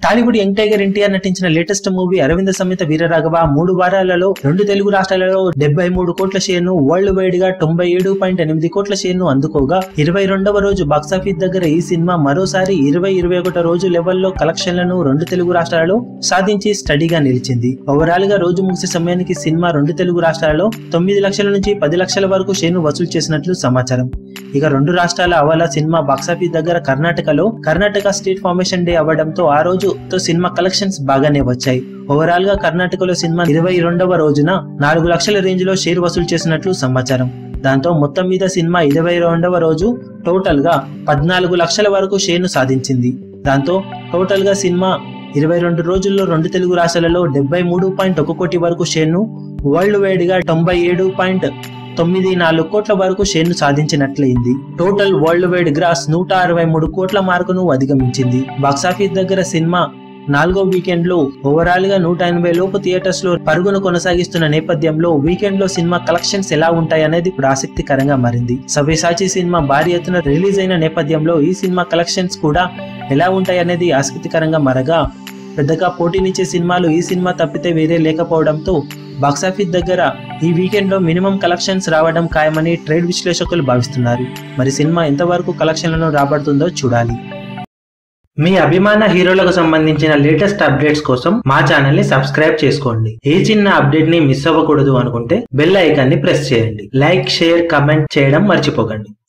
Tollywood young tiger NTR నటించిన latest movie Aravinda సమేత వీరరాఘవ మూడు వారాలలో రెండు తెలుగు రాష్ట్రాలలో డెబ్బై మూడు కోట్ల షేర్ ను వరల్డ్ వైడ్ గా తొంభై ఏడు పాయింట్ ఎనిమిది కోట్ల షేర్ ను అందుకోగా ఇరవై రెండవ రోజు బాక్సాఫీస్ దగ్గర ఈ సినిమా మరోసారి ఇరవై ఇరవై ఒకటో రోజు లెవెల్లో కలెక్షన్లను రెండు తెలుగు రాష్ట్రాలలో సాధించి స్టడీగా నిలిచింది ఓవరాల్ గా రోజు ముగిసే సమయానికి సినిమా రెండు తెలుగు రాష్ట్రాలలో తొమ్మిది లక్షల నుంచి పది లక్షల వరకు షేర్ ను వసూలు చేసినట్లు సమాచారం ఇక రెండు రాష్ట్రాల అవాల సినిమా బాక్సాఫీస్ దగ్గర కర్ణాటకలో కర్ణాటక స్టేట్ ఫార్మేషన్ డే అవ్వడంతో ఆ రోజు తో సినిమా కలెక్షన్స్ బాగానే వచ్చాయి ఓవరాల్ గా కర్ణాటకలో సినిమా ఇరవై రెండవ రోజున నాలుగు లక్షల రేంజ్ లో షేర్ వసూలు చేసినట్లు సమాచారం దాంతో మొత్తం మీద సినిమా ఇరవై రెండవ రోజు టోటల్ గా పద్నాలుగు లక్షల వరకు షేర్ ను సాధించింది దాంతో టోటల్ గా సినిమా ఇరవై రెండు రోజుల్లో రెండు తెలుగు రాష్ట్రాలలో డెబ్బై మూడు పాయింట్ ఒక కోటి వరకు షేర్ ను వరల్డ్ వైడ్ గా తొంభై ఏడు పాయింట్ తొమ్మిది నాలుగు కోట్ల వరకు షేర్ను సాధించినట్లయింది టోటల్ వరల్డ్ వైడ్ గ్రాస్ నూట అరవై మూడు కోట్ల మార్కును అధిగమించింది బాక్సాఫీస్ దగ్గర సినిమా నాలుగో వీకెండ్ లో ఓవరాల్ గా నూట ఎనభై లోపు థియేటర్స్ లో పరుగును కొనసాగిస్తున్న నేపథ్యంలో వీకెండ్ లో సినిమా కలెక్షన్స్ ఎలా ఉంటాయి అనేది ఇప్పుడు ఆసక్తికరంగా మారింది సవ్యసాచి సినిమా భారీ ఎత్తున రిలీజ్ అయిన నేపథ్యంలో ఈ సినిమా కలెక్షన్స్ కూడా ఎలా ఉంటాయి అనేది ఆసక్తికరంగా మారగా పెద్దగా పోటీనిచ్చే సినిమాలు ఈ సినిమా తప్పితే వేరే లేకపోవడంతో బాక్సాఫీస్ దగ్గర ఈ వీకెండ్ లో మినిమం కలెక్షన్స్ రావడం ఖాయమని ట్రేడ్ విశ్లేషకులు భావిస్తున్నారు మరి సినిమా ఎంతవరకు కలెక్షన్లను రాబడుతుందో చూడాలి మీ అభిమాన హీరోలకు సంబంధించిన లేటెస్ట్ అప్డేట్స్ కోసం మా ఛానల్ ని సబ్స్క్రైబ్ చేసుకోండి ఏ చిన్న అప్డేట్ ని మిస్ అవ్వకూడదు అనుకుంటే బెల్ ఐకాన్ ని ప్రెస్ చేయండి లైక్ షేర్ కమెంట్ చేయడం మర్చిపోకండి